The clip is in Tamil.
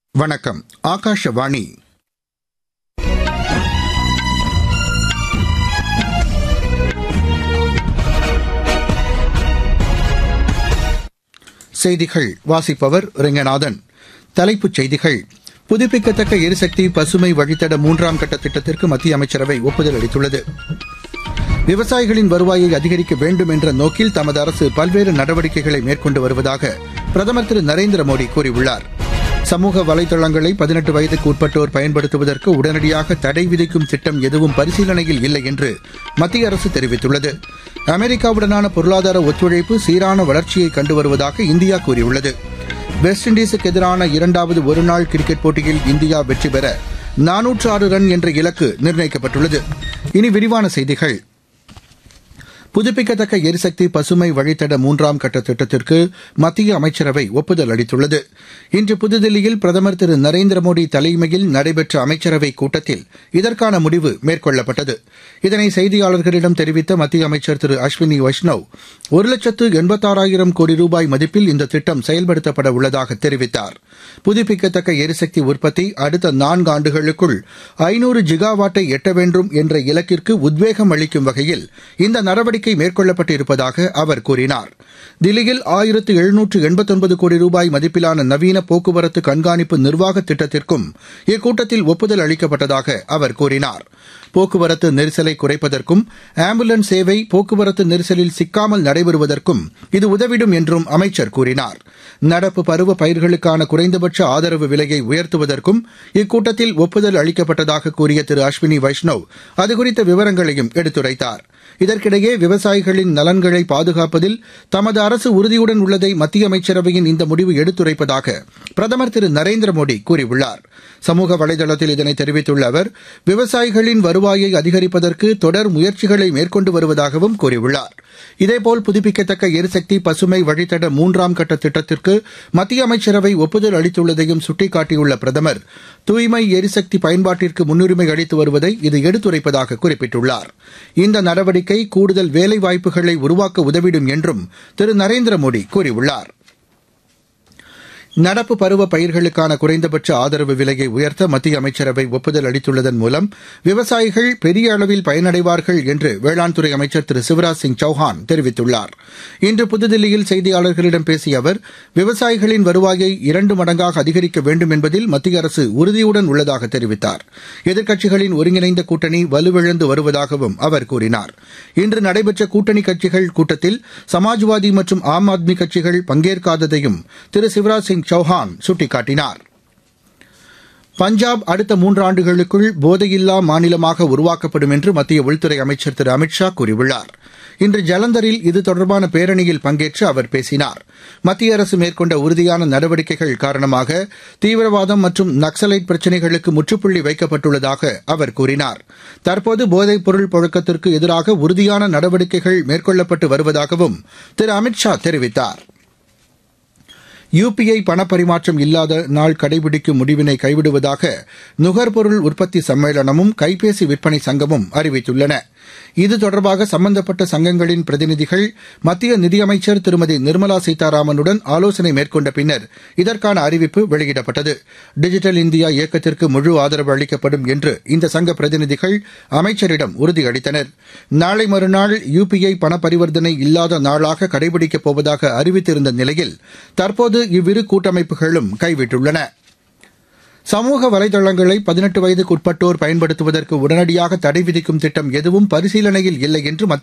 வணக்கம் ஆகாஷவாணி செய்திகள் வாசிப்பவர் ரெங்கநாதன் தலைப்புச் செய்திகள் புதுப்பிக்கத்தக்க எரிசக்தி பசுமை வழித்தட மூன்றாம் கட்ட திட்டத்திற்கு மத்திய அமைச்சரவை ஒப்புதல் அளித்துள்ளது விவசாயிகளின் வருவாயை அதிகரிக்க வேண்டும் என்ற நோக்கில் தமது அரசு பல்வேறு நடவடிக்கைகளை மேற்கொண்டு வருவதாக பிரதமர் திரு நரேந்திர மோடி கூறியுள்ளார் சமூக வலைதளங்களை பதினெட்டு வயதுக்கு உட்பட்டோர் பயன்படுத்துவதற்கு உடனடியாக தடை விதிக்கும் திட்டம் எதுவும் பரிசீலனையில் இல்லை என்று மத்திய அரசு தெரிவித்துள்ளது அமெரிக்காவுடனான பொருளாதார ஒத்துழைப்பு சீரான வளர்ச்சியை கண்டு வருவதாக இந்தியா கூறியுள்ளது வெஸ்ட் இண்டீஸுக்கு எதிரான இரண்டாவது ஒருநாள் கிரிக்கெட் போட்டியில் இந்தியா வெற்றி பெற நானூற்று ஆறு ரன் என்ற இலக்கு நிர்ணயிக்கப்பட்டுள்ளது இனி விரிவான செய்திகள் புதுப்பிக்கத்தக்க எரிசக்தி பசுமை வழித்தட மூன்றாம் கட்ட திட்டத்திற்கு மத்திய அமைச்சரவை ஒப்புதல் அளித்துள்ளது இன்று புதுதில்லியில் பிரதமர் திரு நரேந்திர மோடி தலைமையில் நடைபெற்ற அமைச்சரவைக் கூட்டத்தில் இதற்கான முடிவு மேற்கொள்ளப்பட்டது இதனை செய்தியாளர்களிடம் தெரிவித்த மத்திய அமைச்சர் திரு அஸ்வினி வைஷ்ணவ் ஒரு லட்சத்து எண்பத்தாறாயிரம் கோடி ரூபாய் மதிப்பில் இந்த திட்டம் செயல்படுத்தப்பட உள்ளதாக தெரிவித்தார் புதுப்பிக்கத்தக்க எரிசக்தி உற்பத்தி அடுத்த நான்கு ஆண்டுகளுக்குள் ஐநூறு ஜிகாவாட்டை எட்ட வேண்டும் என்ற இலக்கிற்கு உத்வேகம் அளிக்கும் வகையில் இந்த நடவடிக்கை மேற்கொள்ளப்பட்டு இருப்பதாக அவர் கூறினார் தில்லியில் ஆயிரத்து எழுநூற்று எண்பத்தொன்பது கோடி ரூபாய் மதிப்பிலான நவீன போக்குவரத்து கண்காணிப்பு நிர்வாக திட்டத்திற்கும் இக்கூட்டத்தில் ஒப்புதல் அளிக்கப்பட்டதாக அவர் கூறினார் போக்குவரத்து நெரிசலை குறைப்பதற்கும் ஆம்புலன்ஸ் சேவை போக்குவரத்து நெரிசலில் சிக்காமல் நடைபெறுவதற்கும் இது உதவிடும் என்றும் அமைச்சர் கூறினார் நடப்பு பருவ பயிர்களுக்கான குறைந்தபட்ச ஆதரவு விலையை உயர்த்துவதற்கும் இக்கூட்டத்தில் ஒப்புதல் அளிக்கப்பட்டதாக கூறிய திரு அஸ்வினி வைஷ்ணவ் அதுகுறித்த விவரங்களையும் எடுத்துரைத்தார் இதற்கிடையே விவசாயிகளின் நலன்களை பாதுகாப்பதில் தமது அரசு உறுதியுடன் உள்ளதை மத்திய அமைச்சரவையின் இந்த முடிவு எடுத்துரைப்பதாக பிரதமர் திரு நரேந்திர மோடி கூறியுள்ளார் சமூக வலைதளத்தில் இதனை தெரிவித்துள்ள அவர் விவசாயிகளின் வருவாயை அதிகரிப்பதற்கு தொடர் முயற்சிகளை மேற்கொண்டு வருவதாகவும் கூறியுள்ளார் இதேபோல் புதுப்பிக்கத்தக்க எரிசக்தி பசுமை வழித்தட மூன்றாம் கட்ட திட்டத்திற்கு மத்திய அமைச்சரவை ஒப்புதல் அளித்துள்ளதையும் சுட்டிக்காட்டியுள்ள பிரதமர் தூய்மை எரிசக்தி பயன்பாட்டிற்கு முன்னுரிமை அளித்து வருவதை இது எடுத்துரைப்பதாக குறிப்பிட்டுள்ளார் இந்த நடவடிக்கை கூடுதல் வேலைவாய்ப்புகளை உருவாக்க உதவிடும் என்றும் திரு நரேந்திர மோடி கூறியுள்ளார் நடப்பு பருவ பயிர்களுக்கான குறைந்தபட்ச ஆதரவு விலையை உயர்த்த மத்திய அமைச்சரவை ஒப்புதல் அளித்துள்ளதன் மூலம் விவசாயிகள் பெரிய அளவில் பயனடைவார்கள் என்று வேளாண் துறை அமைச்சர் திரு சிவராஜ் சிங் சௌஹான் தெரிவித்துள்ளார் இன்று புதுதில்லியில் செய்தியாளர்களிடம் பேசிய அவர் விவசாயிகளின் வருவாயை இரண்டு மடங்காக அதிகரிக்க வேண்டும் என்பதில் மத்திய அரசு உறுதியுடன் உள்ளதாக தெரிவித்தார் எதிர்க்கட்சிகளின் ஒருங்கிணைந்த கூட்டணி வலுவிழந்து வருவதாகவும் அவர் கூறினார் இன்று நடைபெற்ற கூட்டணி கட்சிகள் கூட்டத்தில் சமாஜ்வாதி மற்றும் ஆம் ஆத்மி கட்சிகள் பங்கேற்காததையும் திரு சிவராஜ் சிங் சௌஹான் சுட்டிக்காட்டினார் பஞ்சாப் அடுத்த மூன்றாண்டுகளுக்குள் போதையில்லா மாநிலமாக உருவாக்கப்படும் என்று மத்திய உள்துறை அமைச்சர் திரு அமித் ஷா கூறியுள்ளார் இன்று ஜலந்தரில் இது தொடர்பான பேரணியில் பங்கேற்று அவர் பேசினார் மத்திய அரசு மேற்கொண்ட உறுதியான நடவடிக்கைகள் காரணமாக தீவிரவாதம் மற்றும் நக்சலைட் பிரச்சினைகளுக்கு முற்றுப்புள்ளி வைக்கப்பட்டுள்ளதாக அவர் கூறினார் தற்போது போதைப் பொருள் புழக்கத்திற்கு எதிராக உறுதியான நடவடிக்கைகள் மேற்கொள்ளப்பட்டு வருவதாகவும் திரு அமித் ஷா தெரிவித்தாா் யுபிஐ பணப்பரிமாற்றம் இல்லாத நாள் கடைபிடிக்கும் முடிவினை கைவிடுவதாக நுகர்பொருள் உற்பத்தி சம்மேளனமும் கைபேசி விற்பனை சங்கமும் அறிவித்துள்ளன இது தொடர்பாக சம்பந்தப்பட்ட சங்கங்களின் பிரதிநிதிகள் மத்திய நிதியமைச்சர் திருமதி நிர்மலா சீதாராமனுடன் ஆலோசனை மேற்கொண்ட பின்னர் இதற்கான அறிவிப்பு வெளியிடப்பட்டது டிஜிட்டல் இந்தியா இயக்கத்திற்கு முழு ஆதரவு அளிக்கப்படும் என்று இந்த சங்க பிரதிநிதிகள் அமைச்சரிடம் உறுதியளித்தனர் நாளை மறுநாள் யுபிஐ பண பரிவர்த்தனை இல்லாத நாளாக கடைபிடிக்கப் போவதாக அறிவித்திருந்த நிலையில் தற்போது இவ்விரு கூட்டமைப்புகளும் கைவிட்டுள்ளன சமூக வலைதளங்களை பதினெட்டு வயதுக்கு உட்பட்டோர் பயன்படுத்துவதற்கு உடனடியாக தடை விதிக்கும் திட்டம் எதுவும் பரிசீலனையில் இல்லை என்று